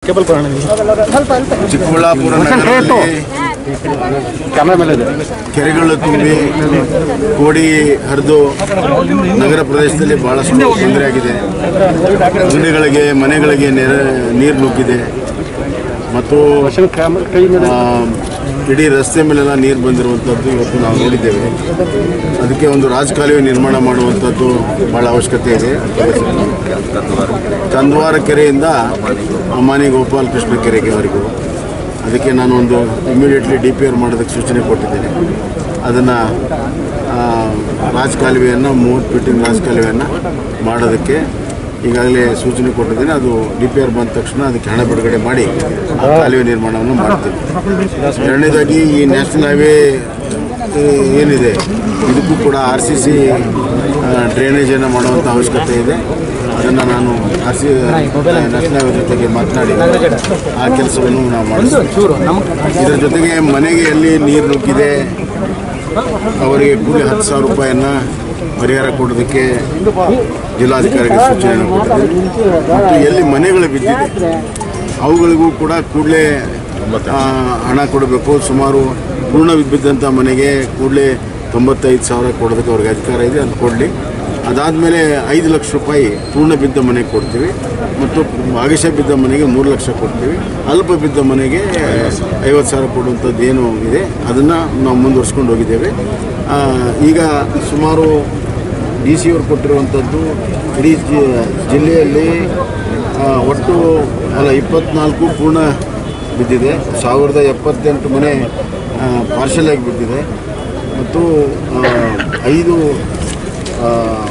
cable ಕೊಡೋಣ ಚಿಕ್ಕಬಳ್ಳಾಪುರ ನಗರದಲ್ಲಿ ಕೆರೆಗಳು ತುಂಬಿ ಕೋಡಿ ಹರಿದು ನಗರ ಪ್ರದೇಶದಲ್ಲಿ ಬಹಳಷ್ಟು ತೊಂದರೆ ಆಗಿದೆ ಅಂಗಡಿಗಳಿಗೆ ಮನೆಗಳಿಗೆ ನೆರೆ ನೀರು ನುಗ್ಗಿದೆ ಮತ್ತು ಆ, ಇಡೀ ರಸ್ತೆ ಮೇಲೆಲ್ಲ ನೀರು ಬಂದಿರುವಂಥದ್ದು ಇವತ್ತು ನಾವು ನೋಡಿದ್ದೇವೆ ಅದಕ್ಕೆ ಒಂದು ರಾಜಕಾಲುವೆ ನಿರ್ಮಾಣ ಮಾಡುವಂಥದ್ದು ಭಾಳ ಅವಶ್ಯಕತೆ ಇದೆ ಕಂದವಾರ ಕೆರೆಯಿಂದ ಅಮಾನಿ ಗೋಪಾಲ್ ಕೃಷ್ಣ ಕೆರೆಗೆವರೆಗೂ ಅದಕ್ಕೆ ನಾನು ಒಂದು ಇಮಿಡಿಯೇಟ್ಲಿ ಡಿ ಪಿ ಆರ್ ಮಾಡೋದಕ್ಕೆ ಸೂಚನೆ ಕೊಟ್ಟಿದ್ದೇನೆ ಅದನ್ನು ರಾಜಕಾಲುವೆಯನ್ನು ಮೂವತ್ತು ಫೀಟಿನ ರಾಜಕಾಲುವೆಯನ್ನು ಮಾಡೋದಕ್ಕೆ ಈಗಾಗಲೇ ಸೂಚನೆ ಕೊಟ್ಟಿದ್ದೇನೆ ಅದು ಡಿ ಪಿ ಆರ್ ಬಂದ ತಕ್ಷಣ ಅದಕ್ಕೆ ಹಣ ಬಿಡುಗಡೆ ಮಾಡಿ ಆ ಕಾಲುವೆ ನಿರ್ಮಾಣವನ್ನು ಮಾಡ್ತೀವಿ ಎರಡನೇದಾಗಿ ಈ ನ್ಯಾಷನಲ್ ಹೈವೇ ಏನಿದೆ ಇದಕ್ಕೂ ಕೂಡ ಆರ್ ಸಿ ಸಿ ಡ್ರೈನೇಜನ್ನು ಮಾಡುವಂಥ ಅವಶ್ಯಕತೆ ಇದೆ ಅದನ್ನು ನಾನು ಆರ್ ಸಿ ನ್ಯಾಷನಲ್ ಹೈವೇ ಜೊತೆಗೆ ಮಾತನಾಡಿ ಆ ಕೆಲಸವನ್ನು ನಾವು ಮಾಡಿಸ್ತೀವಿ ಇದರ ಜೊತೆಗೆ ಮನೆಗೆ ಎಲ್ಲಿ ನೀರು ನುಗ್ಗಿದೆ ಅವರಿಗೆ ಕೂಲಿ ಹತ್ತು ಸಾವಿರ ರೂಪಾಯಿಯನ್ನು ಪರಿಹಾರ ಕೊಡೋದಕ್ಕೆ ಜಿಲ್ಲಾಧಿಕಾರಿಗೆ ಸೂಚನೆಯನ್ನು ಕೊಟ್ಟಿದ್ದೀನಿ ಮತ್ತು ಎಲ್ಲಿ ಮನೆಗಳು ಬಿದ್ದಿದೆ ಅವುಗಳಿಗೂ ಕೂಡ ಕೂಡಲೇ ಹಣ ಕೊಡಬೇಕು ಸುಮಾರು ಪೂರ್ಣ ಬಿದ್ದಂಥ ಮನೆಗೆ ಕೂಡಲೇ ತೊಂಬತ್ತೈದು ಸಾವಿರ ಕೊಡೋದಕ್ಕೆ ಅವ್ರಿಗೆ ಅಧಿಕಾರ ಇದೆ ಅದು ಕೊಡಲಿ ಅದಾದಮೇಲೆ ಐದು ಲಕ್ಷ ರೂಪಾಯಿ ಪೂರ್ಣ ಬಿದ್ದ ಮನೆಗೆ ಕೊಡ್ತೀವಿ ಮತ್ತು ಭಾಗಶಃ ಬಿದ್ದ ಮನೆಗೆ ಮೂರು ಲಕ್ಷ ಕೊಡ್ತೀವಿ ಅಲ್ಪ ಬಿದ್ದ ಮನೆಗೆ ಐವತ್ತು ಸಾವಿರ ಕೊಡುವಂಥದ್ದು ಏನು ಇದೆ ಅದನ್ನು ನಾವು ಮುಂದುವರ್ಸ್ಕೊಂಡು ಹೋಗಿದ್ದೇವೆ ಆ, ಈಗ ಸುಮಾರು ಡಿ ಸಿ ಅವರು ಕೊಟ್ಟಿರುವಂಥದ್ದು ಇಡೀ ಜಿ- ಜಿಲ್ಲೆಯಲ್ಲಿ ಆ, ಒಟ್ಟು ಅಲ್ಲ ಇಪ್ಪತ್ನಾಲ್ಕು ಪೂರ್ಣ ಬಿದ್ದಿದೆ ಸಾವಿರದ ಎಪ್ಪತ್ತೆಂಟು ಮನೆ ಪಾರ್ಷಲ್ ಆಗಿ ಬಿದ್ದಿದೆ ಮತ್ತು ಆ, ಐದು ಆ,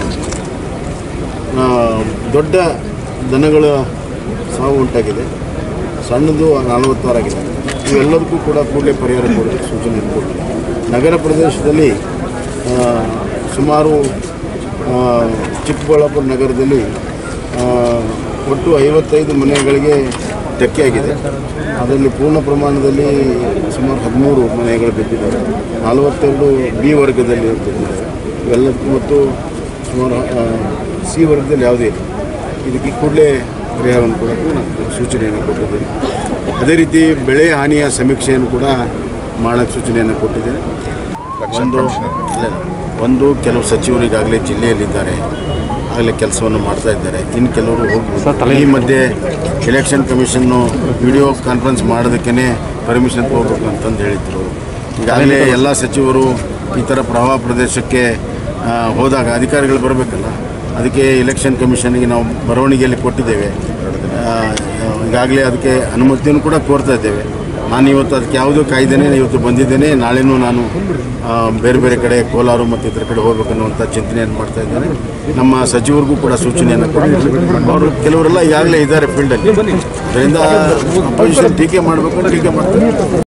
ಆ, ದೊಡ್ಡ ದನಗಳ ಸಾವು ಉಂಟಾಗಿದೆ ಸಣ್ಣದು ನಲವತ್ತಾರಾಗಿದೆ ಇವೆಲ್ಲದಕ್ಕೂ ಕೂಡ ಕೂಡಲೇ ಪರಿಹಾರ ಕೊಡೋಕ್ಕೆ ಸೂಚನೆ ಕೊಟ್ಟಿದೆ ನಗರ ಪ್ರದೇಶದಲ್ಲಿ ಆ, ಸುಮಾರು ಆ, ಚಿಕ್ಕಬಳ್ಳಾಪುರ ನಗರದಲ್ಲಿ ಆ, ಒಟ್ಟು ಐವತ್ತೈದು ಮನೆಗಳಿಗೆ ಧಕ್ಕೆಯಾಗಿದೆ ಅದರಲ್ಲಿ ಪೂರ್ಣ ಪ್ರಮಾಣದಲ್ಲಿ ಸುಮಾರು ಹದಿಮೂರು ಮನೆಗಳು ಬಿದ್ದಿದ್ದಾವೆ ನಲವತ್ತೆರಡು ಬಿ ವರ್ಗದಲ್ಲಿ ಬಿದ್ದಿದ್ದಾವೆ ಇವೆಲ್ಲದಕ್ಕೂ ಮತ್ತು ಸುಮಾರು ಆ, ಸಿ ವರ್ಗದಲ್ಲಿ ಯಾವುದೇ ಇಲ್ಲ ಇದಕ್ಕೆ ಕೂಡಲೇ ಪರಿಹಾರವನ್ನು ಕೊಡೋಕ್ಕೂ ನಾನು ಸೂಚನೆಯನ್ನು ಕೊಟ್ಟಿದ್ದೇನೆ ಅದೇ ರೀತಿ ಬೆಳೆ ಹಾನಿಯ ಸಮೀಕ್ಷೆಯನ್ನು ಕೂಡ ಮಾಡೋಕ್ಕೆ ಸೂಚನೆಯನ್ನು ಕೊಟ್ಟಿದ್ದೇನೆ ಒಂದು ಇಲ್ಲ, ಒಂದು ಕೆಲವು ಸಚಿವರು ಈಗಾಗಲೇ ಜಿಲ್ಲೆಯಲ್ಲಿದ್ದಾರೆ ಆಗಲೇ ಕೆಲಸವನ್ನು ಮಾಡ್ತಾ ಇದ್ದಾರೆ ಇನ್ನು ಕೆಲವರು ಹೋಗ್ಬೋದು ಈ ಮಧ್ಯೆ ಎಲೆಕ್ಷನ್ ಕಮಿಷನ್ನು ವಿಡಿಯೋ ಕಾನ್ಫರೆನ್ಸ್ ಮಾಡೋದಕ್ಕೇ ಪರ್ಮಿಷನ್ ತಗೋಬೇಕು ಅಂತಂದು ಹೇಳಿದ್ರು ಈಗಾಗಲೇ ಎಲ್ಲ ಸಚಿವರು ಈ ಥರ ಪ್ರವಾಹ ಪ್ರದೇಶಕ್ಕೆ ಆ, ಹೋದಾಗ ಅಧಿಕಾರಿಗಳು ಬರಬೇಕಲ್ಲ ಅದಕ್ಕೆ ಎಲೆಕ್ಷನ್ ಕಮಿಷನ್ಗೆ ನಾವು ಬರವಣಿಗೆಯಲ್ಲಿ ಕೊಟ್ಟಿದ್ದೇವೆ ಆ, ಈಗಾಗಲೇ ಅದಕ್ಕೆ ಅನುಮತಿಯನ್ನು ಕೂಡ ಕೋರ್ತಾ ಇದ್ದೇವೆ ನಾನು ಇವತ್ತು ಅದಕ್ಕೆ ಯಾವುದೋ ಕಾಯ್ದೇನೆ ಇವತ್ತು ಬಂದಿದ್ದೇನೆ ನಾಳೆನೂ ನಾನು ಆ, ಬೇರೆ ಬೇರೆ ಕಡೆ ಕೋಲಾರ ಮತ್ತು ಇತರ ಕಡೆ ಹೋಗ್ಬೇಕನ್ನುವಂಥ ಚಿಂತನೆಯನ್ನು ಮಾಡ್ತಾ ಇದ್ದೇನೆ ನಮ್ಮ ಸಚಿವರಿಗೂ ಕೂಡ ಸೂಚನೆಯನ್ನು ಕೊಟ್ಟಿದ್ದೀನಿ ಅವರು ಕೆಲವರೆಲ್ಲ ಈಗಾಗಲೇ ಇದ್ದಾರೆ ಫೀಲ್ಡಲ್ಲಿ ಅದರಿಂದ ಅಪೋಸಿಷನ್ ಟೀಕೆ ಮಾಡಬೇಕು ಟೀಕೆ ಮಾಡ್ತಾರೆ